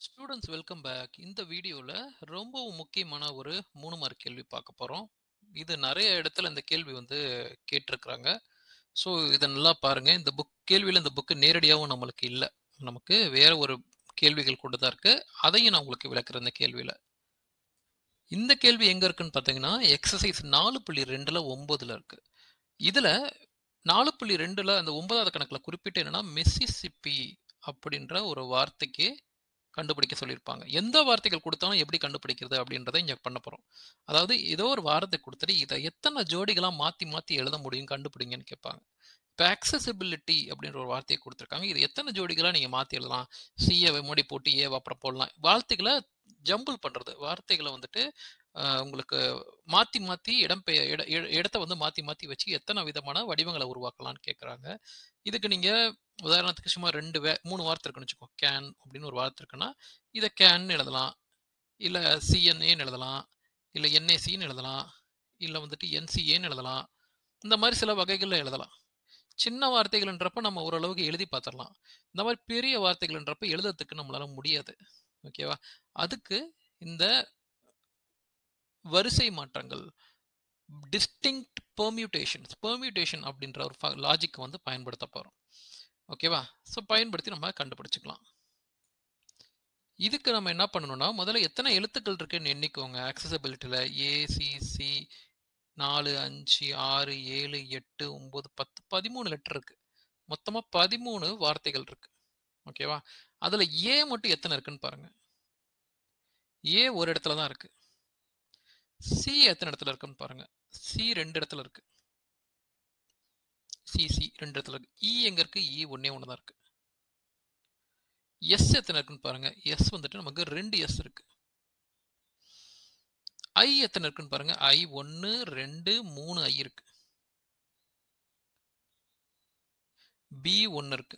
Students welcome back இந்த வீடியோவில் ரொம்பவும் முக்கியமான ஒரு மூணு மார்க் கேள்வி பார்க்க போகிறோம் இது நிறைய இடத்துல இந்த கேள்வி வந்து கேட்டிருக்கிறாங்க ஸோ இதை நல்லா பாருங்க இந்த புக் கேள்வியில் இந்த புக்கு நேரடியாகவும் நம்மளுக்கு இல்லை நமக்கு வேற ஒரு கேள்விகள் கூட தான் இருக்கு அதையும் நான் உங்களுக்கு விளக்குறேன் இந்த கேள்வியில் இந்த கேள்வி எங்க இருக்குன்னு பார்த்தீங்கன்னா எக்ஸசைஸ் நாலு புள்ளி ரெண்டுல ஒன்பதுல இருக்கு இதுல நாலு புள்ளி ரெண்டுல அந்த ஒன்பதாவது கணக்குல குறிப்பிட்டு என்னன்னா மெஸ்ஸிசிப்பி அப்படின்ற ஒரு வார்த்தைக்கு கண்டுபிடிக்க சொல்லியிருப்பாங்க எந்த வார்த்தைகள் கொடுத்தாலும் எப்படி கண்டுபிடிக்கிறது அப்படின்றத இங்க பண்ண போறோம் அதாவது ஏதோ ஒரு வார்த்தை கொடுத்துட்டு இதை எத்தனை ஜோடிகளா மாத்தி மாத்தி எழுத முடியும் கண்டுபிடிங்கன்னு கேட்பாங்க இப்போ அக்சசிபிலிட்டி அப்படின்ற ஒரு வார்த்தையை கொடுத்துருக்காங்க இது எத்தனை ஜோடிகளா நீங்க மாத்தி எழுதலாம் சிஏ மூடி போட்டு ஏ அப்புறம் போடலாம் வார்த்தைகளை ஜம்பிள் பண்றது வார்த்தைகளை வந்துட்டு ஆஹ், உங்களுக்கு மாத்தி மாத்தி இடம் பெய இட இட- இடத்த வந்து மாத்தி மாத்தி வச்சு எத்தனை விதமான வடிவங்களை உருவாக்கலாம்னு கேட்குறாங்க இதுக்கு நீங்க உதாரணத்துக்கு சும்மா ரெண்டு வே மூணு வார்த்தை இருக்குன்னு வச்சுக்கோ கேன் அப்படின்னு ஒரு வார்த்தை இருக்குன்னா இதை கேன் எழுதலாம் இல்ல சிஎன்ஏன்னு எழுதலாம் இல்ல என்ஏசின்னு எழுதலாம் இல்ல வந்துட்டு என்சிஏன்னு எழுதலாம் இந்த மாதிரி சில வகைகள்ல எழுதலாம் சின்ன வார்த்தைகள்ன்றப்ப நம்ம ஓரளவுக்கு எழுதி பார்த்துடலாம் இந்த மாதிரி பெரிய வார்த்தைகள்ன்றப்ப எழுதுறதுக்கு நம்மளால முடியாது ஓகேவா அதுக்கு இந்த வரிசை மாற்றங்கள் டிஸ்டிங்க்ட் பெர்மியூட்டேஷன்ஸ் பெர்மியூட்டேஷன் அப்படின்ற ஒரு லாஜிக் வந்து பயன்படுத்த போறோம் ஓகேவா ஸோ பயன்படுத்தி நம்ம கண்டுபிடிச்சுக்கலாம் இதுக்கு நம்ம என்ன பண்ணணும்னா முதல்ல எத்தனை எழுத்துக்கள் இருக்குன்னு எண்ணிக்கோங்க அக்சசபிலிட்டியில் ஏசிசி நாலு அஞ்சு ஆறு ஏழு எட்டு ஒம்பது பத்து பதிமூணு லெட்டர் இருக்கு மொத்தமாக பதிமூணு வார்த்தைகள் இருக்கு ஓகேவா அதில் ஏ மட்டும் எத்தனை இருக்குன்னு பாருங்க ஏ ஒரு இடத்துல தான் இருக்கு சி எத்தனை இடத்துல இருக்குன்னு பாருங்க சி ரெண்டு இடத்துல இருக்கு சி சி ரெண்டு இடத்துல இருக்கு இ எங்க இருக்கு இ ஒன்னே ஒன்று தான் இருக்கு எஸ் எத்தனை இருக்குன்னு பாருங்க எஸ் வந்துட்டு நமக்கு ரெண்டு எஸ் இருக்கு ஐ எத்தனை இருக்குன்னு பாருங்க ஐ ஒன்னு ரெண்டு மூணு ஐ இருக்கு பி ஒன்னு இருக்கு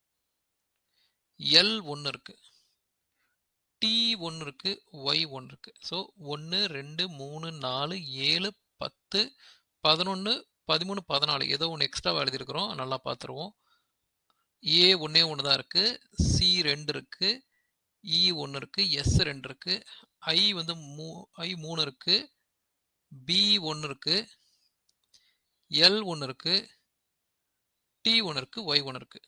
எல் ஒன்னு இருக்கு டி ஒன்னு இருக்கு ஒய் ஒன்னு இருக்கு ஸோ ஒன்று ரெண்டு மூணு நாலு ஏழு பத்து பதினொன்று பதிமூணு பதினாலு ஏதோ ஒன்று எக்ஸ்ட்ராவாக எழுதியிருக்கிறோம் நல்லா பார்த்துருவோம் ஏ ஒன்றே ஒன்று தான் இருக்கு சி ரெண்டு இருக்கு இ ஒன்று இருக்கு எஸ் ரெண்டு இருக்கு ஐ வந்து மூ ஐ மூணு இருக்கு பி ஒன்று இருக்கு எல் ஒன்று இருக்கு டி ஒன்று இருக்கு ஒய் ஒன்று இருக்கு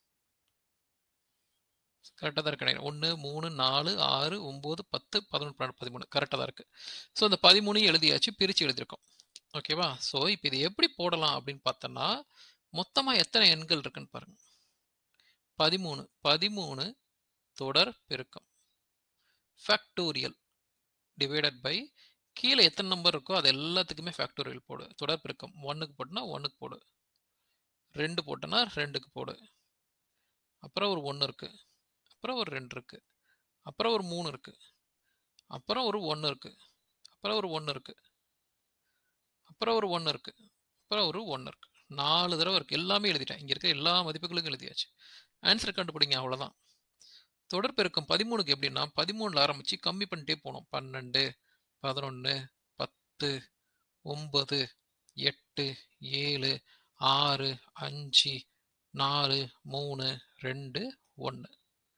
கரெக்டாக தான் இருக்கு ஒன்று மூணு நாலு ஆறு ஒம்பது பத்து பதினொன்று பன்னெண்டு பதிமூணு கரெக்டாக தான் இருக்கு ஸோ இந்த பதிமூணையும் எழுதியாச்சு பிரித்து எழுதியிருக்கோம் ஓகேவா ஸோ இப்போ இது எப்படி போடலாம் அப்படின்னு பார்த்தோன்னா மொத்தமாக எத்தனை எண்கள் இருக்குன்னு பாருங்க பதிமூணு பதிமூணு தொடர் பெருக்கம் ஃபேக்டோரியல் டிவைடட் பை கீழே எத்தனை நம்பர் இருக்கோ அது எல்லாத்துக்குமே ஃபேக்டோரியல் போடு தொடர் பெருக்கம் ஒன்றுக்கு போட்டுனா ஒன்றுக்கு போடு ரெண்டு போட்டோன்னா ரெண்டுக்கு போடு அப்புறம் ஒரு ஒன்று இருக்கு அப்புறம் ஒரு ரெண்டு இருக்கு அப்புறம் ஒரு மூணு இருக்கு அப்புறம் ஒரு ஒன்று இருக்கு அப்புறம் ஒரு ஒன்று இருக்கு அப்புறம் ஒரு ஒன்று இருக்கு அப்புறம் ஒரு ஒன்று இருக்கு நாலு தடவை இருக்கு எல்லாமே எழுதிட்டேன் இங்க இருக்க எல்லா மதிப்புகளுக்கும் எழுதியாச்சு ஆன்சர் கண்டுபிடிங்க அவ்வளவுதான் தொடர் பெருக்கம் பதிமூணுக்கு எப்படின்னா பதிமூணுல ஆரம்பிச்சு கம்மி பண்ணிட்டே போனோம் பன்னெண்டு பதினொன்று பத்து ஒன்பது எட்டு ஏழு ஆறு அஞ்சு நாலு மூணு ரெண்டு ஒன்று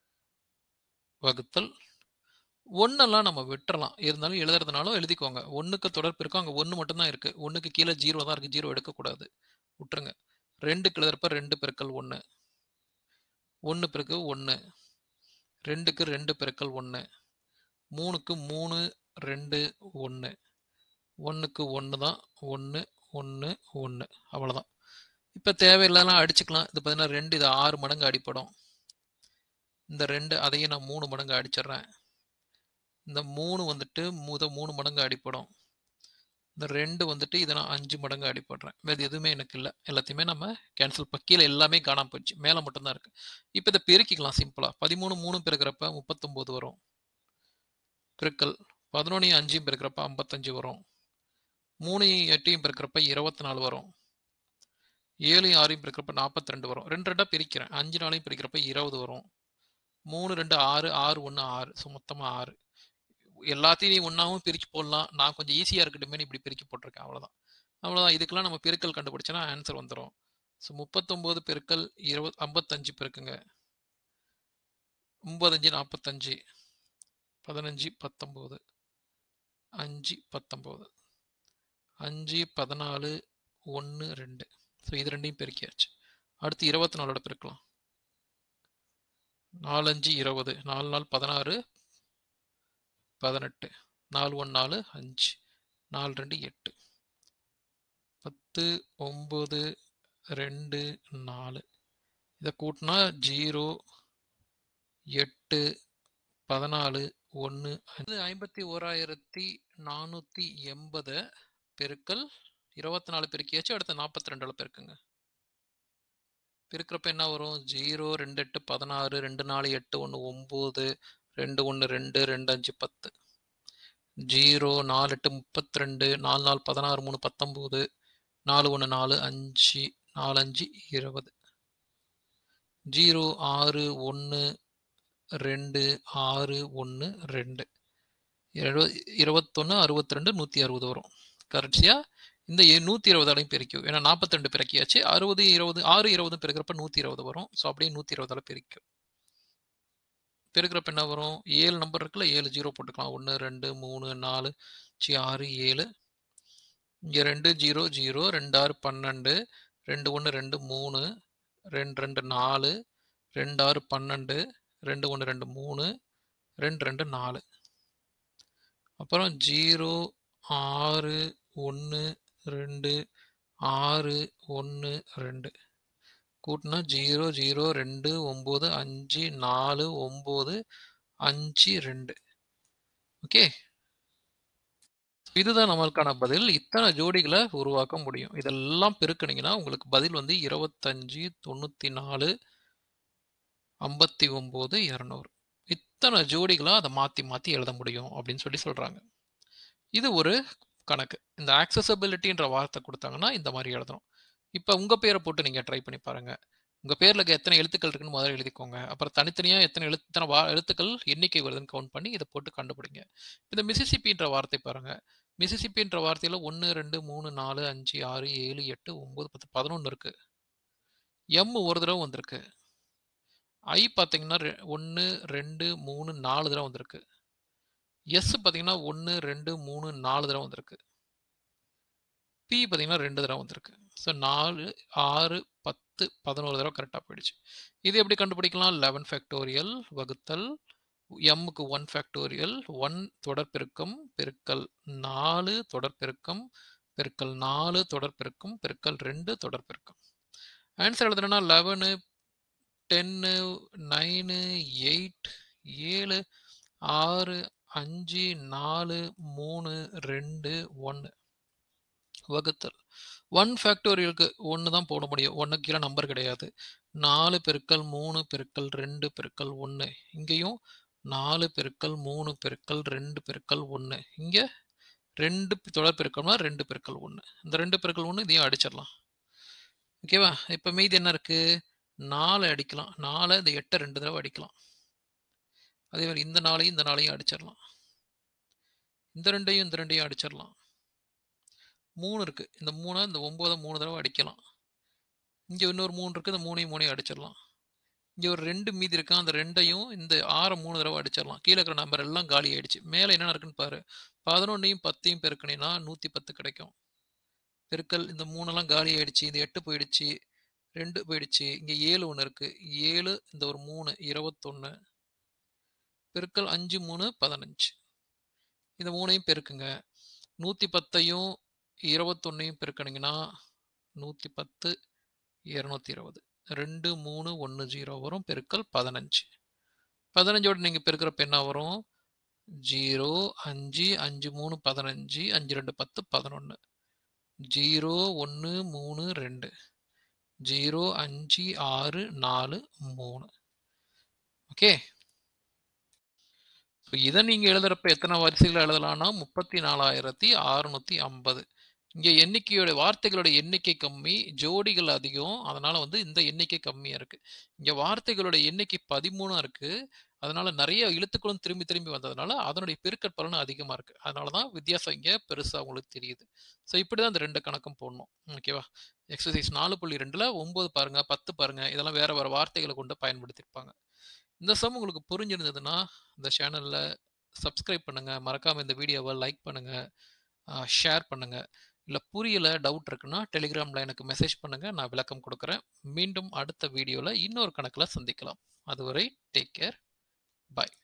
வகுத்தல் ஒன்னெல்லாம் நம்ம விட்டுறலாம் இருந்தாலும் எழுதுறதுனாலும் எழுதிக்கோங்க ஒன்றுக்கு தொடர் பெருக்கம் அங்கே ஒன்று மட்டும்தான் இருக்கு ஒன்றுக்கு கீழே ஜீரோ தான் இருக்கு ஜீரோ எடுக்கக்கூடாது விட்டுருங்க ரெண்டுக்கு எழுதுறப்ப ரெண்டு பெருக்கல் ஒன்று ஒன்று பெருக்கு ஒன்று ரெண்டுக்கு ரெண்டு பெருக்கல் ஒன்று மூணுக்கு மூணு ரெண்டு ஒன்று ஒன்றுக்கு ஒன்று தான் ஒன்று ஒன்று ஒன்று அவ்வளோதான் இப்போ தேவையில்லாம் அடிச்சுக்கலாம் இது பார்த்தீங்கன்னா ரெண்டு இது ஆறு மடங்கு அடிப்படும் இந்த ரெண்டு அதையும் நான் மூணு மடங்கு அடிச்சிடுறேன் இந்த மூணு வந்துட்டு முத மூணு மடங்கு அடிப்படும் இந்த ரெண்டு வந்துட்டு இதை நான் அஞ்சு மடங்கு அடிப்படுறேன் வேறு எதுவுமே எனக்கு இல்லை எல்லாத்தையுமே நம்ம கேன்சல் கீழே எல்லாமே காணாம போயிடுச்சு மேலே மட்டும்தான் இருக்கு இப்போ இதை பெருக்கிக்கலாம் சிம்பிளா பதிமூணு மூணு பெருக்கிறப்ப முப்பத்தொம்போது வரும் பெருக்கல் பதினொன்று அஞ்சையும் பெருக்கிறப்ப ஐம்பத்தஞ்சு வரும் மூணு எட்டையும் பெருக்கிறப்ப இருபத்தி நாலு வரும் ஏழையும் ஆறையும் பெருக்கிறப்ப நாற்பத்தி ரெண்டு வரும் ரெண்டு ரெண்டா பிரிக்கிறேன் அஞ்சு நாளையும் பிரிக்கிறப்ப இருபது வரும் மூணு ரெண்டு ஆறு ஆறு ஒன்று ஆறு ஸோ மொத்தமாக ஆறு எல்லாத்தையும் நீ ஒன்றாவும் பிரித்து போடலாம் நான் கொஞ்சம் ஈஸியாக இருக்கட்டுமே இப்படி பிரித்து போட்டிருக்கேன் அவ்வளோதான் அவ்வளோதான் இதுக்கெல்லாம் நம்ம பெருக்கல் கண்டுபிடிச்சோன்னா ஆன்சர் வந்துடும் ஸோ முப்பத்தொம்போது பெருக்கல் இருபது ஐம்பத்தஞ்சு பெருக்குங்க ஒம்பதஞ்சு நாற்பத்தஞ்சு பதினஞ்சு பத்தொம்போது அஞ்சு பத்தொம்போது அஞ்சு பதினாலு ஒன்று ரெண்டு ஸோ இது ரெண்டையும் பெருக்கியாச்சு அடுத்து இருபத்தி நாலோட பெருக்கலாம் நாலஞ்சு இருபது நாலு நாள் பதினாறு பதினெட்டு நாலு ஒன்று நாலு அஞ்சு நாலு ரெண்டு எட்டு பத்து ஒம்பது ரெண்டு நாலு இதை கூட்டினா ஜீரோ எட்டு பதினாலு ஒன்று அது ஐம்பத்தி ஓராயிரத்தி நானூற்றி எண்பது பெருக்கல் இருபத்தி நாலு பெருக்கியாச்சு அடுத்த நாற்பத்தி ரெண்டில் பெருக்குங்க பெருக்கிறப்ப என்ன வரும் ஜீரோ ரெண்டு எட்டு பதினாறு ரெண்டு நாலு எட்டு ஒன்று ஒம்பது ரெண்டு ஒன்று ரெண்டு ரெண்டு அஞ்சு பத்து ஜீரோ நாலு எட்டு முப்பத்தி ரெண்டு நாலு நாலு பதினாறு மூணு பத்தொம்போது நாலு ஒன்று நாலு அஞ்சு நாலஞ்சு இருபது ஜீரோ ஆறு ஒன்று ரெண்டு ஆறு ஒன்று ரெண்டு இருபது இருபத்தொன்று அறுபத்தி ரெண்டு நூற்றி அறுபது வரும் கரெக்டியாக இந்த நூற்றி இருபதாலையும் பெருக்கும் ஏன்னா நாற்பத்தி ரெண்டு பிறக்கியாச்சு அறுபது இருபது ஆறு இருபது பெருக்கிறப்ப நூற்றி இருபது வரும் ஸோ அப்படியே நூற்றி இருபதால பெருக்கும் பெருக்கிறப்ப என்ன வரும் ஏழு நம்பர் இருக்குல்ல ஏழு ஜீரோ போட்டுக்கலாம் ஒன்று ரெண்டு மூணு நாலு சி ஆறு ஏழு இங்கே ரெண்டு ஜீரோ ஜீரோ ரெண்டு ஆறு பன்னெண்டு ரெண்டு ஒன்று ரெண்டு மூணு ரெண்டு ரெண்டு நாலு ரெண்டு ஆறு பன்னெண்டு ரெண்டு ஒன்று ரெண்டு மூணு ரெண்டு ரெண்டு நாலு அப்புறம் ஜீரோ ஆறு ஒன்று ரெண்டு ஆறு ஒன்று ரெண்டு கூட்டினா ஜீரோ ஜீரோ ரெண்டு ஒம்பது அஞ்சு நாலு ஒம்பது அஞ்சு ரெண்டு ஓகே இதுதான் நம்மளுக்கான பதில் இத்தனை ஜோடிகளை உருவாக்க முடியும் இதெல்லாம் பெருக்கினீங்கன்னா உங்களுக்கு பதில் வந்து இருபத்தஞ்சு தொண்ணூற்றி நாலு ஐம்பத்தி ஒம்பது இரநூறு இத்தனை ஜோடிகளாக அதை மாற்றி மாற்றி எழுத முடியும் அப்படின்னு சொல்லி சொல்கிறாங்க இது ஒரு கணக்கு இந்த ஆக்சசபிலிட்டின்ற வார்த்தை கொடுத்தாங்கன்னா இந்த மாதிரி எழுதணும் இப்போ உங்கள் பேரை போட்டு நீங்கள் ட்ரை பண்ணி பாருங்கள் உங்கள் பேரில் எத்தனை எழுத்துக்கள் இருக்குன்னு முதல்ல எழுதிக்கோங்க அப்புறம் தனித்தனியாக எத்தனை எழுத்து எத்தனை வா எழுத்துக்கள் எண்ணிக்கை வருதுன்னு கவுண்ட் பண்ணி இதை போட்டு கண்டுபிடிங்க இந்த மிசிசிப்பின்ற வார்த்தை பாருங்கள் மிசிசிப்பின்ற வார்த்தையில் ஒன்று ரெண்டு மூணு நாலு அஞ்சு ஆறு ஏழு எட்டு ஒம்பது பத்து பதினொன்று இருக்குது எம் ஒரு தடவை வந்திருக்கு ஐ பார்த்தீங்கன்னா ஒன்று ரெண்டு மூணு நாலு தடவை வந்திருக்கு எஸ் பார்த்தீங்கன்னா ஒன்று ரெண்டு மூணு நாலு தடவை வந்திருக்கு பி பார்த்தீங்கன்னா ரெண்டு தடவை வந்திருக்கு ஸோ நாலு ஆறு பத்து பதினோரு தடவை கரெக்டாக போயிடுச்சு இது எப்படி கண்டுபிடிக்கலாம் லெவன் ஃபேக்டோரியல் வகுத்தல் எம்முக்கு ஒன் ஃபேக்டோரியல் ஒன் தொடர்பெருக்கம் பெருக்கல் நாலு தொடர்பெருக்கம் பெருக்கல் நாலு தொடர்பெருக்கம் பெருக்கல் ரெண்டு தொடர்பெருக்கம் ஆன்சர் எழுதுனா லெவனு டென்னு நைனு எயிட் ஏழு ஆறு அஞ்சு நாலு மூணு ரெண்டு ஒன்று வகுத்தல் ஒன் ஃபேக்டோரியலுக்கு ஒன்று தான் போட முடியும் ஒன்றுக்கு கீழே நம்பர் கிடையாது நாலு பெருக்கல் மூணு பெருக்கல் ரெண்டு பெருக்கல் ஒன்று இங்கேயும் நாலு பெருக்கல் மூணு பெருக்கல் ரெண்டு பெருக்கல் ஒன்று இங்கே ரெண்டு தொடர் பெருக்கல்னா ரெண்டு பெருக்கல் ஒன்று இந்த ரெண்டு பெருக்கல் ஒன்று இதையும் அடிச்சிடலாம் ஓகேவா இப்போ மீதி என்ன இருக்குது நாலு அடிக்கலாம் நாலு இந்த எட்டை ரெண்டு தடவை அடிக்கலாம் அதே மாதிரி இந்த நாளையும் இந்த நாளையும் அடிச்சிடலாம் இந்த ரெண்டையும் இந்த ரெண்டையும் அடிச்சிடலாம் மூணு இருக்குது இந்த மூணை இந்த ஒம்போதை மூணு தடவை அடிக்கலாம் இங்கே இன்னொரு மூணு இருக்குது இந்த மூணையும் மூணையும் அடிச்சிடலாம் இங்கே ஒரு ரெண்டு மீதி இருக்கா அந்த ரெண்டையும் இந்த ஆறை மூணு தடவை அடிச்சிடலாம் கீழே இருக்கிற நம்பர் எல்லாம் காலி ஆயிடுச்சு மேலே என்ன இருக்குன்னு பாரு பதினொன்னையும் பத்தையும் பெருக்கினா நூற்றி பத்து கிடைக்கும் பெருக்கல் இந்த மூணெல்லாம் காலி ஆயிடுச்சு இந்த எட்டு போயிடுச்சு ரெண்டு போயிடுச்சு இங்கே ஏழு ஒன்று இருக்குது ஏழு இந்த ஒரு மூணு இருபத்தொன்று பெருக்கல் அஞ்சு மூணு பதினஞ்சு இந்த மூணையும் பெருக்குங்க நூற்றி பத்தையும் இருபத்தொன்னையும் பெருக்கணிங்கன்னா நூற்றி பத்து இரநூத்தி இருபது ரெண்டு மூணு ஒன்று ஜீரோ வரும் பெருக்கல் பதினஞ்சு பதினஞ்சோட நீங்கள் பெருக்கிறப்ப என்ன வரும் ஜீரோ அஞ்சு அஞ்சு மூணு பதினஞ்சு அஞ்சு ரெண்டு பத்து பதினொன்று ஜீரோ ஒன்று மூணு ரெண்டு ஜீரோ அஞ்சு ஆறு நாலு மூணு ஓகே இதை நீங்கள் எழுதுறப்ப எத்தனை வரிசைகள் எழுதலாம்னா முப்பத்தி நாலாயிரத்தி அறுநூத்தி ஐம்பது இங்கே எண்ணிக்கையோட வார்த்தைகளோட எண்ணிக்கை கம்மி ஜோடிகள் அதிகம் அதனால வந்து இந்த எண்ணிக்கை கம்மியா இருக்கு இங்க வார்த்தைகளோட எண்ணிக்கை பதிமூணா இருக்கு அதனால நிறைய எழுத்துக்களும் திரும்பி திரும்பி வந்ததுனால அதனுடைய பெருக்கற் பலன் அதிகமா இருக்கு அதனாலதான் வித்தியாசம் இங்க பெருசா உங்களுக்கு தெரியுது ஸோ இப்படிதான் இந்த ரெண்டு கணக்கும் போடணும் ஓகேவா எக்ஸசைஸ் நாலு புள்ளி ரெண்டுல ஒன்பது பாருங்க பத்து பாருங்க இதெல்லாம் வேற வேற வார்த்தைகளை கொண்டு பயன்படுத்தியிருப்பாங்க இந்த சம் உங்களுக்கு புரிஞ்சிருந்ததுன்னா இந்த சேனல்ல சப்ஸ்கிரைப் பண்ணுங்க. மறக்காம இந்த வீடியோவ லைக் பண்ணுங்க. அ ஷேர் பண்ணுங்க. இல்ல புரியல, டவுட் இருக்குன்னா டெலிகிராம்ல எனக்கு மெசேஜ் பண்ணுங்க. நான் விளக்கம் குடுக்குறேன். மீண்டும் அடுத்த வீடியோல இன்னொரு கணக்குல சந்திக்கலாம். அதுவரை டேக் கேர். பாய்.